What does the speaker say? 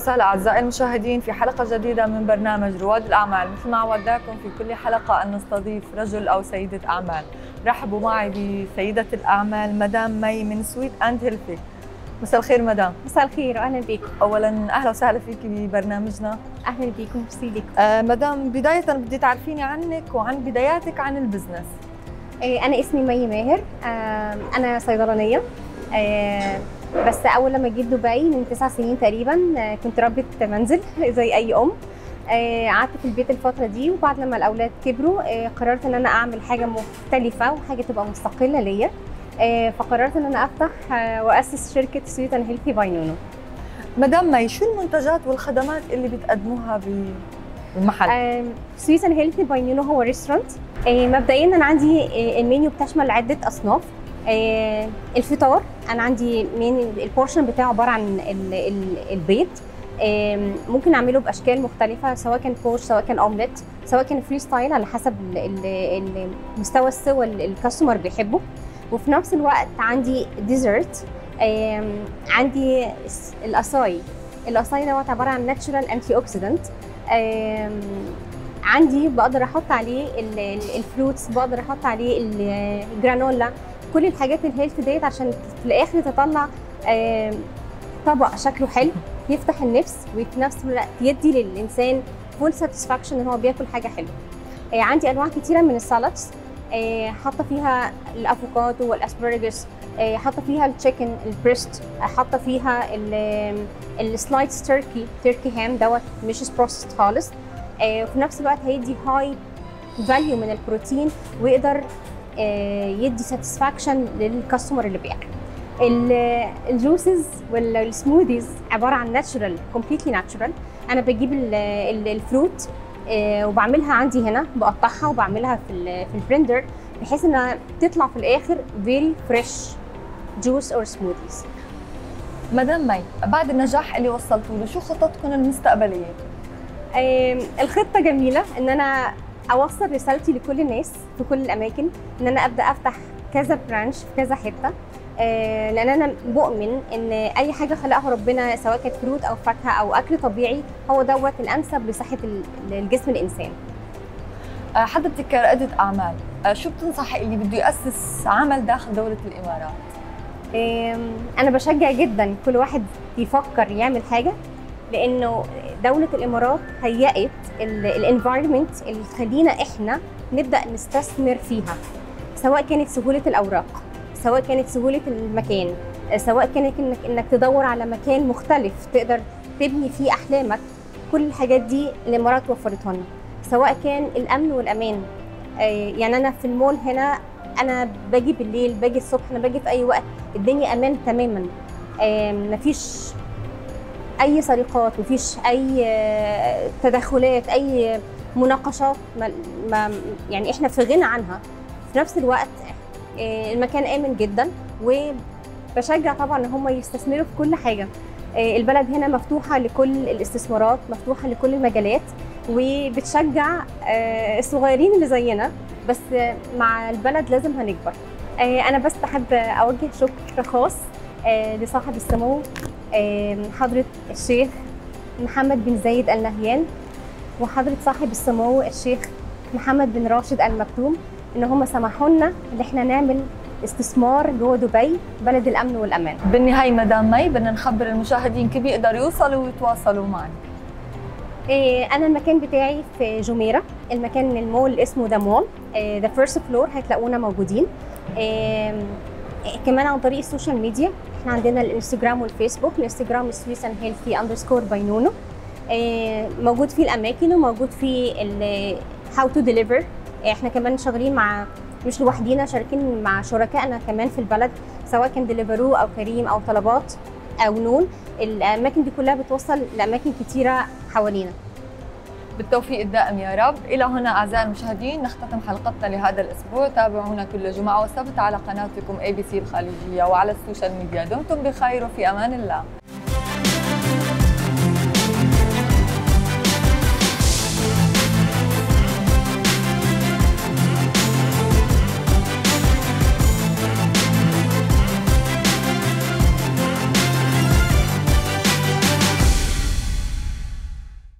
وسهلا اعزائي المشاهدين في حلقه جديده من برنامج رواد الاعمال مثل ما عودناكم في كل حلقه ان نستضيف رجل او سيده اعمال رحبوا معي بسيده الاعمال مدام مي من سويت اند هيلثي مساء الخير مدام مساء الخير واهلا بكم اولا اهلا وسهلا فيك ببرنامجنا اهلا بكم ميرسي لكم آه مدام بدايه بدي تعرفيني عنك وعن بداياتك عن البزنس آه انا اسمي مي ماهر آه انا صيدلانيه آه بس اول لما جيت دبي من تسع سنين تقريبا آه كنت ربة منزل زي اي ام آه، قعدت في البيت الفتره دي وبعد لما الاولاد كبروا آه، قررت ان انا اعمل حاجه مختلفه وحاجه تبقى مستقله ليا آه، فقررت ان انا افتح آه، واسس شركه سويت اند هيلثي باي نونو مدام مي شو المنتجات والخدمات اللي بتقدموها بالمحل سويت اند هيلثي باي نونو هو ريستورانت مبدئيا انا عندي آه، المنيو بتشمل عده اصناف آه، الفطار انا عندي من البورشن بتاعه عباره عن ال- ال- البيض آم، ممكن اعمله باشكال مختلفه سواء كان بوش سواء كان اومليت سواء كان فري ستايل على حسب ال- ال- ال- مستوى السوى اللي الكاستمر بيحبه وفي نفس الوقت عندي ديزرت عندي س- الاساي الاساي دوت عباره عن ناتشورال انتي اوكسيدنت عندي بقدر احط عليه ال- ال- الفروتس بقدر احط عليه ال- الجرانولا كل الحاجات الهيلث ديت عشان في الاخر تطلع آم، طبق شكله حلو يفتح النفس وفي نفس الوقت يدي للانسان فول ساتسفاكشن ان هو بياكل حاجه حلوه آه، عندي انواع كتيره من السلطس آه، حاطه فيها الافوكادو والاسبرجس آه، حاطه فيها التشيكن البريست آه، حاطه فيها السلايدز تركي تركي هام دوت مش بروسيسد خالص آه، وفي نفس الوقت هيدي هاي فاليو من البروتين ويقدر آه، يدي ساتسفاكشن للكاستمر اللي بياكل ال- الجوسز والسموذيز عباره عن ناتشورال كومبليتلي ناتشورال انا بجيب ال- ال- الفروت آه، وبعملها عندي هنا بقطعها وبعملها في ال- في البلندر بحيث انها تطلع في الاخر فيري فريش جوس اور سموذيز مدام مي بعد النجاح اللي وصلتوا له شو خططكم المستقبليه آم، الخطه جميله ان انا اوصل رسالتي لكل الناس في كل الاماكن ان انا ابدا افتح كذا برانش في كذا حته آه، لان انا بؤمن ان اي حاجه خلقها ربنا سواء كانت فروت او فاكهه او اكل طبيعي هو دوت الانسب لصحه ال- الجسم الانسان آه، حضرتك كرائدة أعمال آه، شو بتنصحي اللي بده يأسس عمل داخل دولة الإمارات؟ آم، انا بشجع جدا كل واحد يفكر يعمل حاجه لانه دوله الامارات هيئت الانفايرمنت اللي تخلينا احنا نبدا نستثمر فيها سواء كانت سهوله الاوراق سواء كانت سهوله المكان سواء كانت انك انك تدور على مكان مختلف تقدر تبني فيه احلامك كل الحاجات دي الامارات وفرتها لنا سواء كان الامن والامان آه، يعني انا في المول هنا انا باجي بالليل باجي الصبح انا باجي في اي وقت الدنيا امان تماما آم، مفيش اي سرقات مفيش اي آه، تدخلات اي مناقشات ما ما يعني احنا في غنى عنها في نفس الوقت آه، المكان امن جدا وبشجع طبعا ان هم يستثمروا في كل حاجه آه، البلد هنا مفتوحه لكل الاستثمارات مفتوحه لكل المجالات وبتشجع آه، الصغيرين اللي زينا بس آه، مع البلد لازم هنكبر آه، انا بس بحب اوجه شكر خاص آه، لصاحب السمو آه، حضرة الشيخ محمد بن زايد ال نهيان وحضرة صاحب السمو الشيخ محمد بن راشد ال مكتوم ان هم سمحوا لنا ان احنا نعمل استثمار جوه دبي بلد الامن والامان بالنهاية مدام مي بدنا نخبر المشاهدين كيف بيقدروا يوصلوا ويتواصلوا معك إيه، انا المكان بتاعي في جميره المكان المول اسمه ذا مول ذا فيرست فلور هتلاقونا موجودين إيه، إيه، كمان عن طريق السوشيال ميديا احنا عندنا الانستجرام والفيسبوك الانستجرام سويس اند هيلثي اندرسكور باينونو موجود فيه الاماكن وموجود فيه هاو تو ديليفر احنا كمان شغالين مع مش لوحدينا شاركين مع شركائنا كمان في البلد سواء كان ديليفرو او كريم او طلبات او نون الاماكن دي كلها بتوصل لاماكن كتيره حوالينا بالتوفيق الدائم يا رب إلى هنا أعزائي المشاهدين نختتم حلقتنا لهذا الأسبوع تابعونا كل جمعة وسبت على قناتكم ABC الخليجية وعلى السوشيال ميديا دمتم بخير وفي أمان الله